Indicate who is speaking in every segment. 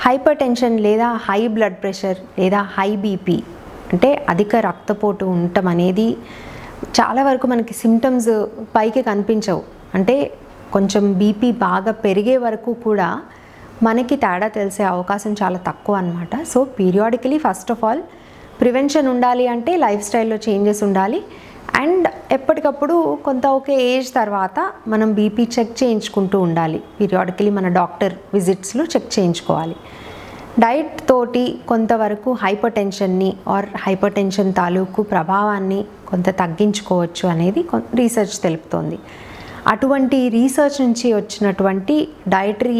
Speaker 1: hyper hypertension లేదా high blood pressure లేదా high BP అంటే అధిక రక్తపోటు ఉండటం అనేది చాలా వరకు మనకి సిమ్టమ్స్ పైకి కనిపించవు అంటే కొంచెం బీపీ బాగా పెరిగే వరకు కూడా మనకి తేడా తెలిసే అవకాశం చాలా తక్కువ అనమాట so periodically first of all prevention ఉండాలి అంటే లైఫ్ స్టైల్లో చేంజెస్ ఉండాలి అండ్ ఎప్పటికప్పుడు కొంత ఒక ఏజ్ తర్వాత మనం బీపీ చెక్ చేయించుకుంటూ ఉండాలి పీరియాడికలీ మన డాక్టర్ విజిట్స్లో చెక్ చేయించుకోవాలి డైట్ తోటి కొంతవరకు హైపర్ టెన్షన్ని ఆర్ హైపర్ టెన్షన్ తాలూకు ప్రభావాన్ని కొంత తగ్గించుకోవచ్చు అనేది రీసెర్చ్ తెలుపుతోంది అటువంటి రీసెర్చ్ నుంచి వచ్చినటువంటి డైటరీ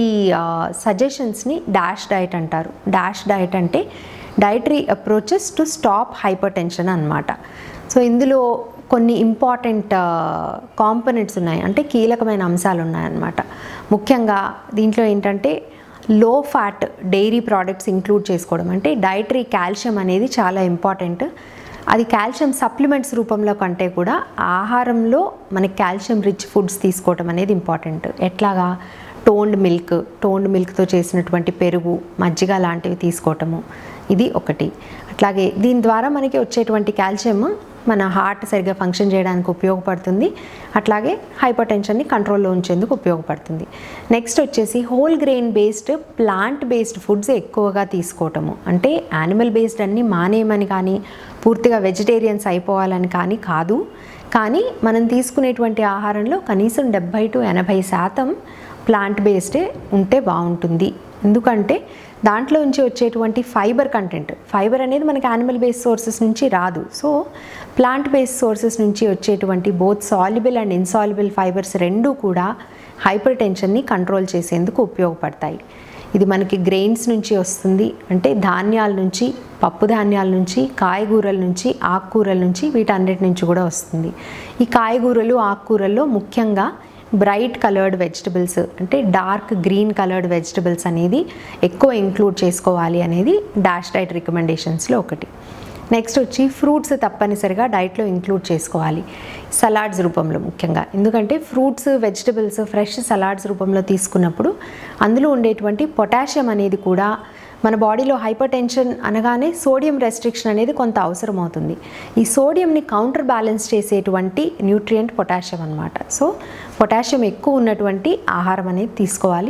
Speaker 1: సజెషన్స్ని డాష్ డైట్ అంటారు డాష్ డైట్ అంటే dietary approaches to stop hypertension అనమాట సో ఇందులో కొన్ని ఇంపార్టెంట్ కాంపనెంట్స్ ఉన్నాయి అంటే కీలకమైన అంశాలు ఉన్నాయన్నమాట ముఖ్యంగా దీంట్లో ఏంటంటే లో ఫ్యాట్ డైరీ ప్రోడక్ట్స్ ఇంక్లూడ్ చేసుకోవడం అంటే డైటరీ కాల్షియం అనేది చాలా ఇంపార్టెంట్ అది కాల్షియం సప్లిమెంట్స్ రూపంలో కంటే కూడా ఆహారంలో మనకి కాల్షియం రిచ్ ఫుడ్స్ తీసుకోవడం అనేది ఇంపార్టెంట్ ఎట్లాగా టోన్డ్ మిల్క్ టోన్డ్ మిల్క్తో చేసినటువంటి పెరుగు మజ్జిగ లాంటివి తీసుకోవటము ఇది ఒకటి అట్లాగే దీని ద్వారా మనకి వచ్చేటువంటి కాల్షియం మన హార్ట్ సరిగ్గా ఫంక్షన్ చేయడానికి ఉపయోగపడుతుంది అట్లాగే హైపర్ టెన్షన్ని కంట్రోల్లో ఉంచేందుకు ఉపయోగపడుతుంది నెక్స్ట్ వచ్చేసి whole grain based plant based foods ఎక్కువగా తీసుకోవటము అంటే యానిమల్ బేస్డ్ అన్ని మానేయమని కానీ పూర్తిగా వెజిటేరియన్స్ అయిపోవాలని కానీ కాదు కానీ మనం తీసుకునేటువంటి ఆహారంలో కనీసం డెబ్బై టు ఎనభై శాతం ప్లాంట్ బేస్డే ఉంటే బాగుంటుంది ఎందుకంటే దాంట్లో నుంచి వచ్చేటువంటి ఫైబర్ కంటెంట్ ఫైబర్ అనేది మనకి యానిమల్ బేస్ సోర్సెస్ నుంచి రాదు సో ప్లాంట్ బేస్ సోర్సెస్ నుంచి వచ్చేటువంటి both soluble and insoluble fibres రెండూ కూడా హైపర్ టెన్షన్ని కంట్రోల్ చేసేందుకు ఉపయోగపడతాయి ఇది మనకి గ్రెయిన్స్ నుంచి వస్తుంది అంటే ధాన్యాల నుంచి పప్పు ధాన్యాల నుంచి కాయగూరల నుంచి ఆకుకూరల నుంచి వీటన్నిటి నుంచి కూడా వస్తుంది ఈ కాయగూరలు ఆకుకూరల్లో ముఖ్యంగా బ్రైట్ కలర్డ్ వెజిటబుల్స్ అంటే డార్క్ గ్రీన్ కలర్డ్ వెజిటబుల్స్ అనేది ఎక్కువ ఇంక్లూడ్ చేసుకోవాలి అనేది డాష్ డైట్ రికమెండేషన్స్లో ఒకటి నెక్స్ట్ వచ్చి ఫ్రూట్స్ తప్పనిసరిగా డైట్లో ఇంక్లూడ్ చేసుకోవాలి సలాడ్స్ రూపంలో ముఖ్యంగా ఎందుకంటే ఫ్రూట్స్ వెజిటబుల్స్ ఫ్రెష్ సలాడ్స్ రూపంలో తీసుకున్నప్పుడు అందులో ఉండేటువంటి పొటాషియం అనేది కూడా మన బాడీలో హైపర్ టెన్షన్ అనగానే సోడియం రెస్ట్రిక్షన్ అనేది కొంత అవసరం అవుతుంది ఈ సోడియంని కౌంటర్ బ్యాలెన్స్ చేసేటువంటి న్యూట్రియంట్ పొటాషియం అనమాట సో పొటాషియం ఎక్కువ ఉన్నటువంటి ఆహారం అనేది తీసుకోవాలి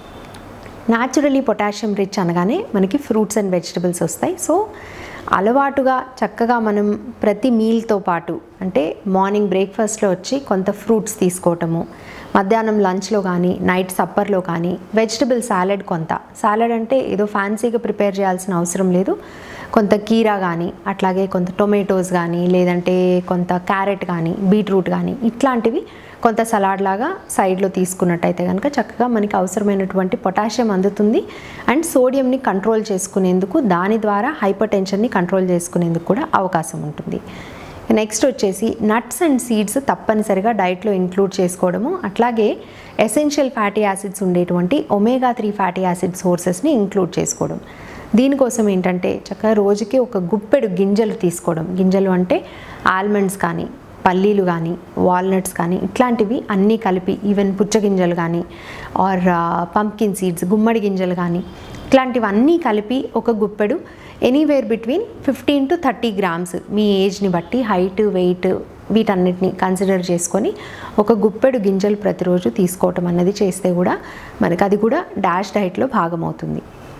Speaker 1: న్యాచురలీ పొటాషియం రిచ్ అనగానే మనకి ఫ్రూట్స్ అండ్ వెజిటబుల్స్ వస్తాయి సో అలవాటుగా చక్కగా మనం ప్రతి మీల్తో పాటు అంటే మార్నింగ్ బ్రేక్ఫాస్ట్లో వచ్చి కొంత ఫ్రూట్స్ తీసుకోవటము మధ్యాహ్నం లంచ్లో కానీ నైట్ సప్పర్లో కానీ వెజిటబుల్ సాలెడ్ కొంత సాలెడ్ అంటే ఏదో ఫ్యాన్సీగా ప్రిపేర్ చేయాల్సిన అవసరం లేదు కొంత కీరా కానీ అట్లాగే కొంత టొమాటోస్ కానీ లేదంటే కొంత క్యారెట్ కానీ బీట్రూట్ కానీ ఇట్లాంటివి కొంత సలాడ్ లాగా సైడ్లో తీసుకున్నట్టయితే కనుక చక్కగా మనకి అవసరమైనటువంటి పొటాషియం అందుతుంది అండ్ సోడియంని కంట్రోల్ చేసుకునేందుకు దాని ద్వారా హైపర్ టెన్షన్ని కంట్రోల్ చేసుకునేందుకు కూడా అవకాశం ఉంటుంది నెక్స్ట్ వచ్చేసి నట్స్ అండ్ సీడ్స్ తప్పనిసరిగా డైట్లో ఇంక్లూడ్ చేసుకోవడము అట్లాగే ఎసెన్షియల్ ఫ్యాటీ యాసిడ్స్ ఉండేటువంటి ఒమేగా త్రీ ఫ్యాటీ యాసిడ్ సోర్సెస్ని ఇంక్లూడ్ చేసుకోవడం దీనికోసం ఏంటంటే చక్కగా రోజుకి ఒక గుప్పెడు గింజలు తీసుకోవడం గింజలు అంటే ఆల్మండ్స్ కానీ పల్లీలు కానీ వాల్నట్స్ కానీ ఇట్లాంటివి అన్నీ కలిపి ఈవెన్ పుచ్చగింజలు కానీ ఆర్ పంప్కిన్ సీడ్స్ గుమ్మడి గింజలు కానీ ఇట్లాంటివన్నీ కలిపి ఒక గుప్పెడు anywhere between fifteen to thirty grams మీ ఏజ్ని బట్టి హైట్ వెయిట్ వీటన్నిటిని కన్సిడర్ చేసుకొని ఒక గుప్పెడు గింజలు ప్రతిరోజు తీసుకోవటం అన్నది చేస్తే కూడా మనకి అది కూడా డాష్ డైట్లో భాగమవుతుంది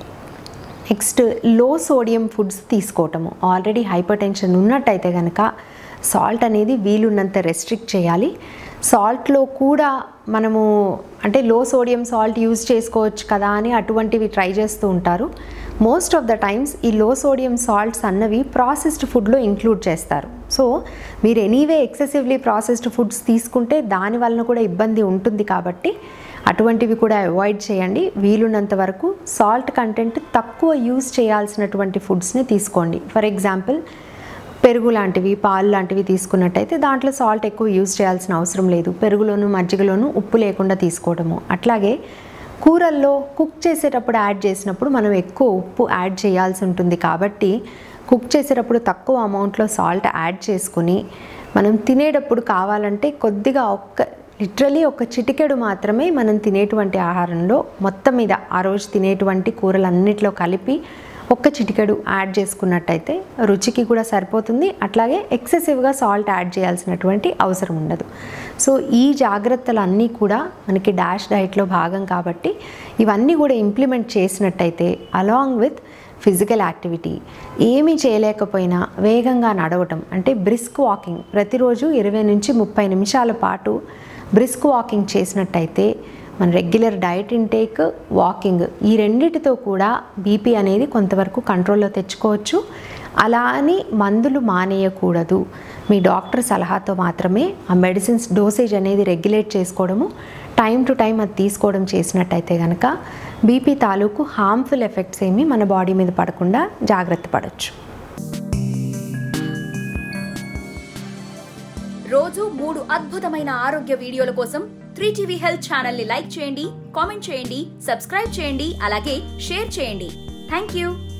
Speaker 1: నెక్స్ట్ లో సోడియం ఫుడ్స్ తీసుకోవటము ఆల్రెడీ హైపర్ టెన్షన్ ఉన్నట్టయితే కనుక సాల్ట్ అనేది వీలున్నంత రెస్ట్రిక్ట్ చేయాలి సాల్ట్లో కూడా మనము అంటే లో సోడియం సాల్ట్ యూజ్ చేసుకోవచ్చు కదా అని అటువంటివి ట్రై చేస్తూ ఉంటారు మోస్ట్ ఆఫ్ ద టైమ్స్ ఈ లో సోడియం సాల్ట్స్ అన్నవి ప్రాసెస్డ్ ఫుడ్లో ఇంక్లూడ్ చేస్తారు సో మీరు ఎనీవే ఎక్సెసివ్లీ ప్రాసెస్డ్ ఫుడ్స్ తీసుకుంటే దాని వలన కూడా ఇబ్బంది ఉంటుంది కాబట్టి అటువంటివి కూడా అవాయిడ్ చేయండి వీలున్నంత వరకు సాల్ట్ కంటెంట్ తక్కువ యూజ్ చేయాల్సినటువంటి ఫుడ్స్ని తీసుకోండి ఫర్ ఎగ్జాంపుల్ పెరుగు లాంటివి పాలు లాంటివి తీసుకున్నట్టయితే దాంట్లో సాల్ట్ ఎక్కువ యూజ్ చేయాల్సిన అవసరం లేదు పెరుగులోను మజ్జిగలోను ఉప్పు లేకుండా తీసుకోవడము అట్లాగే కూరల్లో కుక్ చేసేటప్పుడు యాడ్ చేసినప్పుడు మనం ఎక్కువ ఉప్పు యాడ్ చేయాల్సి ఉంటుంది కాబట్టి కుక్ చేసేటప్పుడు తక్కువ అమౌంట్లో సాల్ట్ యాడ్ చేసుకుని మనం తినేటప్పుడు కావాలంటే కొద్దిగా ఒక్క లిటరలీ ఒక చిటికెడు మాత్రమే మనం తినేటువంటి ఆహారంలో మొత్తం మీద ఆ రోజు తినేటువంటి కూరలన్నిట్లో కలిపి ఒక్క చిటికెడు యాడ్ చేసుకున్నట్టయితే రుచికి కూడా సరిపోతుంది అట్లాగే ఎక్సెసివ్గా సాల్ట్ యాడ్ చేయాల్సినటువంటి అవసరం ఉండదు సో ఈ జాగ్రత్తలన్నీ కూడా మనకి డాష్ డైట్లో భాగం కాబట్టి ఇవన్నీ కూడా ఇంప్లిమెంట్ చేసినట్టయితే అలాంగ్ విత్ ఫిజికల్ యాక్టివిటీ ఏమీ చేయలేకపోయినా వేగంగా నడవటం అంటే బ్రిస్క్ వాకింగ్ ప్రతిరోజు ఇరవై నుంచి ముప్పై నిమిషాల పాటు బ్రిస్క్ వాకింగ్ చేసినట్టయితే మన రెగ్యులర్ డైట్ ఇంటేక్ వాకింగ్ ఈ రెండిటితో కూడా బీపీ అనేది కొంతవరకు కంట్రోల్లో తెచ్చుకోవచ్చు అలా అని మందులు మానేయకూడదు మీ డాక్టర్ సలహాతో మాత్రమే ఆ మెడిసిన్స్ డోసేజ్ అనేది రెగ్యులేట్ చేసుకోవడము టైం టు టైం అది తీసుకోవడం చేసినట్టయితే కనుక బీపీ తాలూకు హార్మ్ఫుల్ ఎఫెక్ట్స్ ఏమీ మన బాడీ మీద పడకుండా జాగ్రత్త పడవచ్చు
Speaker 2: రోజు మూడు అద్భుతమైన ఆరోగ్య వీడియోల కోసం త్రీ టీవీ హెల్త్ ఛానల్ ని లైక్ చేయండి కామెంట్ చేయండి సబ్స్క్రైబ్ చేయండి అలాగే షేర్ చేయండి థ్యాంక్ యూ